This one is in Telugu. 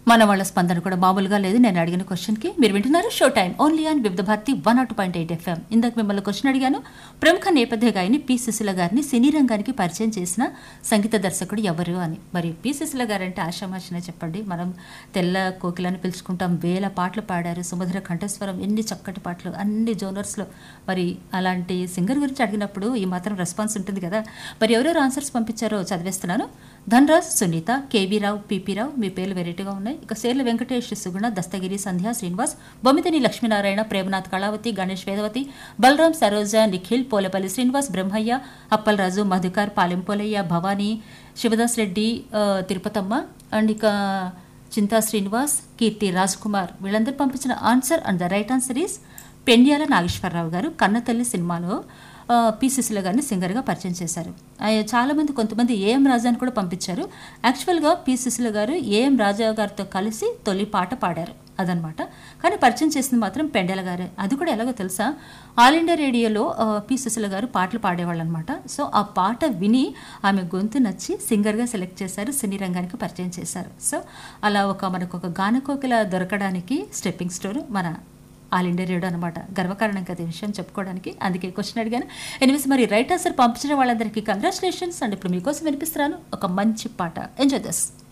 మన వాళ్ళ స్పందన కూడా మామూలుగా లేదు నేను అడిగిన క్వశ్చన్కి మీరు వింటున్నారు show time only on Vividh Bharati one naught point eight FM ఇందాక మిమ్మల్ని క్వశ్చన్ అడిగాను ప్రముఖ నేపథ్య గాయని పి సుశీల గారిని సినీ రంగానికి పరిచయం చేసిన సంగీత దర్శకుడు ఎవరు అని మరి పి సుశీల గారు అంటే ఆషామాషినే చెప్పండి మనం తెల్ల కోకిలని పిలుచుకుంటాం వేల పాటలు పాడారు సుమధుర కంఠస్వరం ఎన్ని చక్కటి పాటలు అన్ని జోనర్స్లో మరి అలాంటి సింగర్ గురించి అడిగినప్పుడు ఈ మాత్రం రెస్పాన్స్ ఉంటుంది కదా మరి ఎవరెవరు ఆన్సర్స్ పంపించారో చదివేస్తున్నాను ధనరాజ్ సునీత కేవీ రావు పిపి రావు మీ పేర్లు వెరైటీగా ఉన్నాయి ఇక సేర్ల వెంకటేష్ సుగుణ దస్తగిరి సంధ్య శ్రీనివాస్ బొమ్మిదిని లక్ష్మీనారాయణ ప్రేమనాథ్ కళావతి గణేష్ వేదవతి బలరాం సరోజ నిఖిల్ పోలేపల్లి శ్రీనివాస్ బ్రహ్మయ్య అప్పలరాజు మధుకర్ పాలెంపోలయ్య భవానీ శివదాస్ రెడ్డి ఆ, తిరుపతమ్మ అండ్ ఇక చింతా శ్రీనివాస్ కీర్తి రాజ్ కుమార్ వీళ్ళందరూ పంపించిన answer and the right answer is Pendyala Nageswara Rao గారు కన్నతల్లి సినిమాలో ఆ, పి సుశీల గారిని సింగర్గా పరిచయం చేశారు ఆయన చాలామంది కొంతమంది ఏఎం రాజాని కూడా పంపించారు యాక్చువల్గా పి సుశీల గారు ఏఎం రాజా గారితో కలిసి తొలి పాట పాడారు అదనమాట కానీ పరిచయం చేసింది మాత్రం పెండెల గారే అది కూడా ఎలాగో తెలుసా ఆల్ ఇండియా రేడియోలో ఆ, పి సుశీల గారు పాటలు పాడేవాళ్ళు అనమాట సో ఆ పాట విని ఆమె గొంతు నచ్చి సింగర్గా సెలెక్ట్ చేశారు సినీ రంగానికి పరిచయం చేశారు సో అలా ఒక మనకు ఒక గానకోకిల దొరకడానికి స్టెప్పింగ్ స్టోర్ మన ఆల్ ఇండియా రేడియో అనమాట గర్వకారణం కదా ఈ విషయం చెప్పుకోవడానికి అందుకే క్వశ్చన్ అడిగాను ఎనిమిస్ మరి రైట్ ఆన్సర్ పంపించిన వాళ్ళందరికీ కంగ్రాచులేషన్స్ అండ్ ఇప్పుడు మీకోసం వినిపిస్తున్నాను ఒక మంచి పాట ఎంజాయ్ దస్